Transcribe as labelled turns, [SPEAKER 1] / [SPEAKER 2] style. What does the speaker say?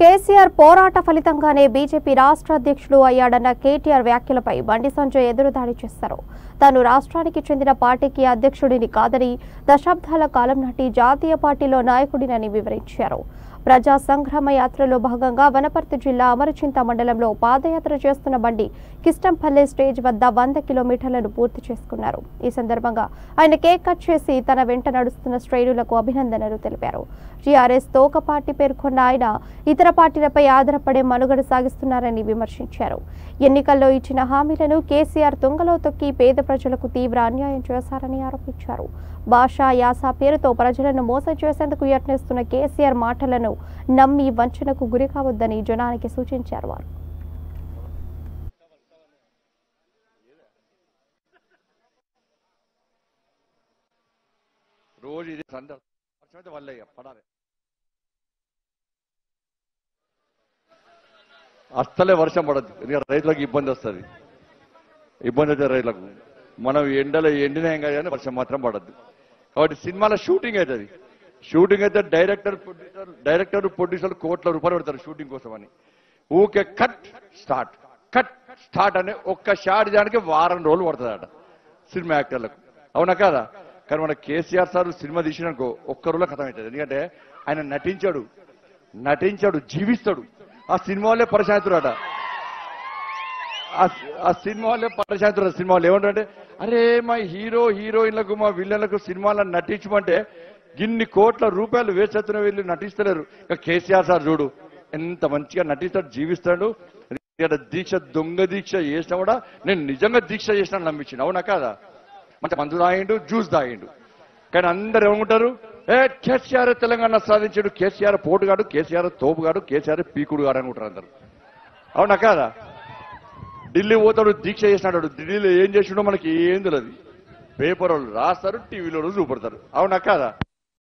[SPEAKER 1] కేసీఆర్ పోరాట ఫలితంగానే బీజేపీ రాష్ట్ర అధ్యక్షుడు అయ్యాడన్న కేటీఆర్ వ్యాఖ్యలపై బండి సంజయ్ ఎదురుదాడి చేశారు తాను రాష్ట్రానికి చెందిన పార్టీకి అధ్యక్షుడిని కాదని దశాబ్దాల కాలం నాటి జాతీయ పార్టీలో నాయకుడినని వివరించారు ప్రజా సంగ్రామ యాత్రలో భాగంగా వనపర్తి జిల్లా అమరచింత మండలంలో పాదయాత్ర చేస్తున్న బండి కిష్టంపల్లె స్టేజ్ వద్ద వంద కిలోమీటర్లను పూర్తి చేసుకున్నారు ఈ సందర్భంగా ఆయన కేక్ కట్ చేసి తన వెంట నడుస్తున్న శ్రేణులకు అభినందనలు తెలిపారు టీఆర్ఎస్ తోక పార్టీ పేర్కొన్న ఆయన ఇతర పార్టీలపై ఆధారపడే మనుగడ సాగిస్తున్నారని విమర్శించారు ఎన్నికల్లో ఇచ్చిన హామీలను కేసీఆర్ తుంగలో తొక్కి పేద ప్రజలకు తీవ్ర అన్యాయం చేశారని ఆరోపించారు భాషా యాస పేరుతో ప్రజలను మోసం చేసేందుకు యత్నిస్తున్న కేసీఆర్ మాటలను నమ్మి వంచనకు గురి కావద్దని జనానికి సూచించారు వారు
[SPEAKER 2] రోజు ఇది సంద వర్షం అయితే వల్లే ఇక పడాలి అస్సలే వర్షం పడద్దు ఎందుకంటే రైతులకు ఇబ్బంది వస్తుంది ఇబ్బంది అయితే రైతులకు మనం ఎండలో ఎండిన ఏం కాదు కానీ వర్షం మాత్రం పడద్దు కాబట్టి సినిమాలో షూటింగ్ అవుతుంది షూటింగ్ అయితే డైరెక్టర్ ప్రొడ్యూసర్ డైరెక్టర్ ప్రొడ్యూసర్ కోట్ల రూపాయలు పెడతారు షూటింగ్ కోసం అని ఊకే కట్ స్టార్ట్ కట్ స్టార్ట్ అనే ఒక్క షాట్ చేయడానికి వారం రోజులు పడుతుందట సినిమా యాక్టర్లకు అవునా కాదా కానీ మన కేసీఆర్ సార్ సినిమా తీసినాకో ఒక్క రోజులో కథం అవుతుంది ఎందుకంటే ఆయన నటించాడు నటించాడు జీవిస్తాడు ఆ సినిమా వాళ్ళే పరిశాంతురాట ఆ సినిమా వాళ్ళే పరిశాంతురాడు సినిమా వాళ్ళు ఏమంటారంటే అరే మా హీరో హీరోయిన్లకు మా విల్లన్లకు సినిమాలను నటించమంటే ఇన్ని కోట్ల రూపాయలు వేసెత్తున వీళ్ళు నటిస్తలేరు ఇక కేసీఆర్ సార్ చూడు ఎంత మంచిగా నటిస్తాడు జీవిస్తాడు ఇక్కడ దీక్ష దొంగ దీక్ష చేసినా కూడా నేను నిజంగా దీక్ష చేసినా నమ్మించిన అవునా కాదా మంచి మందు తాగిండు జ్యూస్ తాగిండు కానీ అందరు ఏమనుకుంటారు ఏ కేసీఆర్ తెలంగాణ సాధించాడు కేసీఆర్ పోటుగాడు కేసీఆర్ తోపుగాడు కేసీఆర్ పీకుడు గాడు అనుకుంటారు అందరు అవునా కాదా ఢిల్లీ పోతాడు దీక్ష చేసినాడు ఢిల్లీలో ఏం చేసిండో మనకి ఏం తెలియదు పేపర్ వాళ్ళు రాస్తారు టీవీలో చూపడతారు అవునా కాదా